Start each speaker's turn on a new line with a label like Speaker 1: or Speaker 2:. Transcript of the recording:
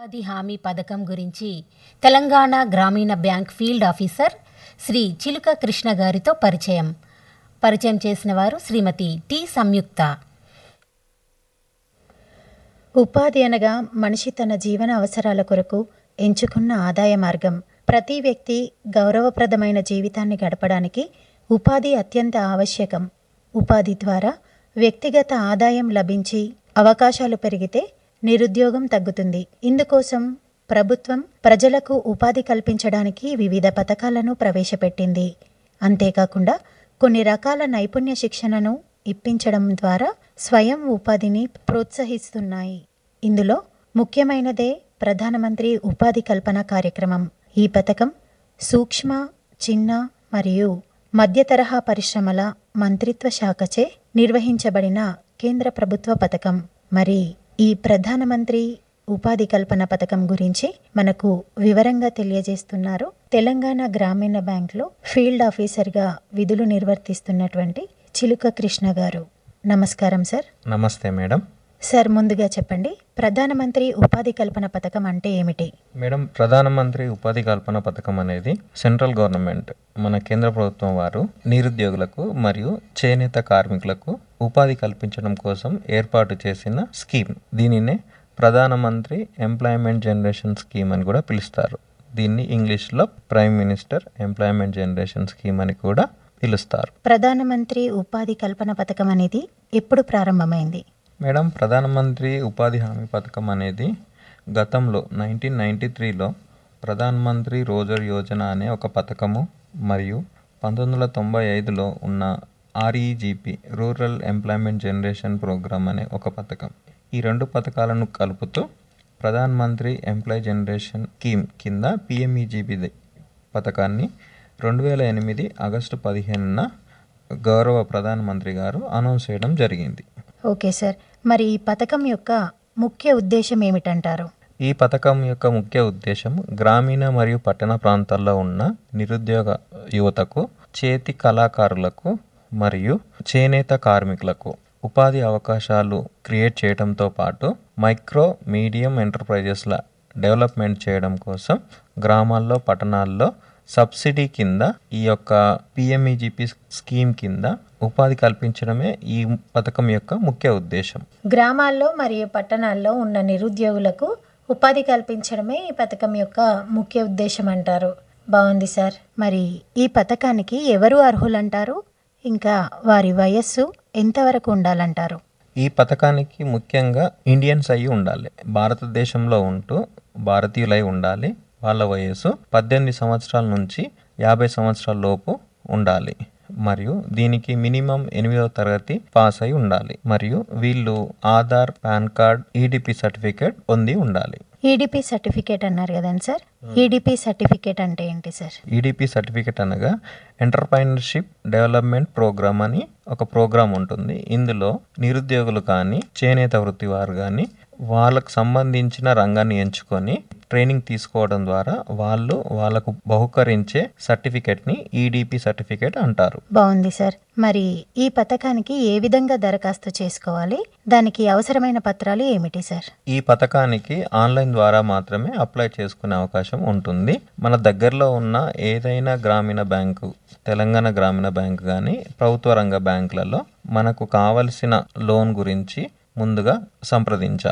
Speaker 1: ఉపాధి హామీ పథకం గురించి తెలంగాణ గ్రామీణ బ్యాంక్ ఫీల్డ్ ఆఫీసర్ శ్రీ చిలుక కృష్ణ గారితో పరిచయం పరిచయం చేసిన వారు శ్రీమతి టి సంయుక్త
Speaker 2: ఉపాధి అనగా మనిషి తన జీవన అవసరాల కొరకు ఎంచుకున్న ఆదాయ మార్గం ప్రతి వ్యక్తి గౌరవప్రదమైన జీవితాన్ని గడపడానికి ఉపాధి అత్యంత ఆవశ్యకం ఉపాధి ద్వారా వ్యక్తిగత ఆదాయం లభించి అవకాశాలు పెరిగితే నిరుద్యోగం తగ్గుతుంది ఇందుకోసం ప్రభుత్వం ప్రజలకు ఉపాధి కల్పించడానికి వివిధ పథకాలను ప్రవేశపెట్టింది అంతేకాకుండా కొన్ని రకాల నైపుణ్య శిక్షణను ఇప్పించడం ద్వారా స్వయం ఉపాధిని ప్రోత్సహిస్తున్నాయి ఇందులో ముఖ్యమైనదే ప్రధానమంత్రి ఉపాధి కల్పన కార్యక్రమం ఈ పథకం సూక్ష్మ చిన్న మరియు మధ్య తరహా పరిశ్రమల మంత్రిత్వ శాఖచే నిర్వహించబడిన కేంద్ర ప్రభుత్వ పథకం మరి ఈ ప్రధానమంత్రి ఉపాధి కల్పన పథకం గురించి మనకు వివరంగా తెలియజేస్తున్నారు తెలంగాణ గ్రామీణ బ్యాంక్లో ఫీల్డ్ ఆఫీసర్గా విధులు నిర్వర్తిస్తున్నటువంటి చిలుక కృష్ణ గారు నమస్కారం సార్
Speaker 3: నమస్తే మేడం
Speaker 2: సార్ ముందుగా చెప్పండి ప్రధానమంత్రి ఉపాధి కల్పన పథకం అంటే ఏమిటి
Speaker 3: మేడం ప్రధానమంత్రి ఉపాధి కల్పన పథకం అనేది సెంట్రల్ గవర్నమెంట్ మన కేంద్ర ప్రభుత్వం వారు నిరుద్యోగులకు మరియు చేనేత కార్మికులకు ఉపాధి కల్పించడం కోసం ఏర్పాటు చేసిన స్కీమ్ దీనినే ప్రధానమంత్రి ఎంప్లాయ్మెంట్ జనరేషన్ స్కీమ్ అని కూడా పిలుస్తారు దీన్ని ఇంగ్లీష్లో prime minister employment generation scheme అని కూడా పిలుస్తారు
Speaker 2: ప్రధానమంత్రి ఉపాధి కల్పన పథకం అనేది ఎప్పుడు ప్రారంభమైంది
Speaker 3: మేడం ప్రధానమంత్రి ఉపాధి హామీ పథకం అనేది గతంలో నైన్టీన్ నైంటీ త్రీలో ప్రధాన్ మంత్రి రోజర్ యోజన అనే ఒక పథకము మరియు పంతొమ్మిది వందల తొంభై ఐదులో ఉన్న REGP rural employment generation programme అనే ఒక పథకం ఈ రెండు పథకాలను కలుపుతూ Pradhan Mantri employ generation scheme కింద పిఎంఈజీపీ పథకాన్ని రెండు వేల ఎనిమిది ఆగస్టు పదిహేనున గౌరవ ప్రధానమంత్రి గారు అనౌన్స్ చేయడం జరిగింది
Speaker 2: ఓకే సార్ మరి ఈ పథకం యొక్క ముఖ్య ఉద్దేశం ఏమిటంటారు
Speaker 3: ఈ పథకం యొక్క ముఖ్య ఉద్దేశం గ్రామీణ మరియు పట్టణ ప్రాంతాల్లో ఉన్న నిరుద్యోగ యువతకు చేతి కళాకారులకు మరియు చేనేత కార్మికులకు ఉపాధి అవకాశాలు క్రియేట్ చేయడంతో పాటు మైక్రో మీడియం ఎంటర్ప్రైజెస్ల డెవలప్మెంట్ చేయడం కోసం గ్రామాల్లో పట్టణాల్లో సబ్సిడీ కింద ఈ యొక్క పిఎంఈజిపి స్కీమ్ కింద ఉపాధి కల్పించడమే ఈ పథకం యొక్క ముఖ్య ఉద్దేశం
Speaker 2: గ్రామాల్లో మరియు పట్టణాల్లో ఉన్న నిరుద్యోగులకు ఉపాధి కల్పించడమే ఈ పథకం యొక్క ముఖ్య ఉద్దేశం అంటారు బాగుంది సార్ మరి ఈ పథకానికి ఎవరు అర్హులంటారు ఇంకా వారి వయస్సు ఎంతవరకు ఉండాలంటారు
Speaker 3: ఈ పథకానికి ముఖ్యంగా ఇండియన్స్ అయి ఉండాలి భారతదేశంలో ఉంటూ భారతీయులై ఉండాలి వాళ్ళ వయసు పద్దెనిమిది సంవత్సరాల నుంచి యాభై సంవత్సరాల లోపు ఉండాలి మరియు దీనికి మినిమం ఎనిమిదవ తరగతి పాస్ అయి ఉండాలి మరియు వీళ్ళు Aadhaar PAN card EDP certificate పొంది ఉండాలి
Speaker 2: ఈడిపి సర్టిఫికేట్ అన్నారు కదండి సార్ ఈడిపి సర్టిఫికేట్ అంటే ఏంటి సార్
Speaker 3: ఈడిపి సర్టిఫికేట్ అనగా ఎంటర్ప్రైనర్షిప్ డెవలప్మెంట్ ప్రోగ్రామ్ అని ఒక ప్రోగ్రామ్ ఉంటుంది ఇందులో నిరుద్యోగులు కానీ చేనేత వృత్తి వారు కానీ వాళ్ళకు సంబంధించిన రంగాన్ని ఎంచుకొని ట్రైనింగ్ తీసుకోవడం ద్వారా వాళ్ళు వాళ్ళకు బహుకరించే సర్టిఫికేట్ని ఈడిపి సర్టిఫికేట్ అంటారు
Speaker 2: బాగుంది సార్ మరి ఈ పథకానికి ఏ విధంగా దరఖాస్తు చేసుకోవాలి దానికి అవసరమైన పత్రాలు ఏమిటి సార్
Speaker 3: ఈ పథకానికి ఆన్లైన్ ద్వారా మాత్రమే అప్లై చేసుకునే అవకాశం ఉంటుంది మన దగ్గరలో ఉన్న ఏదైనా గ్రామీణ బ్యాంకు తెలంగాణ గ్రామీణ బ్యాంక్ కానీ ప్రభుత్వ రంగ బ్యాంకులలో మనకు కావలసిన లోన్ గురించి ముందుగా సంప్రదించాలి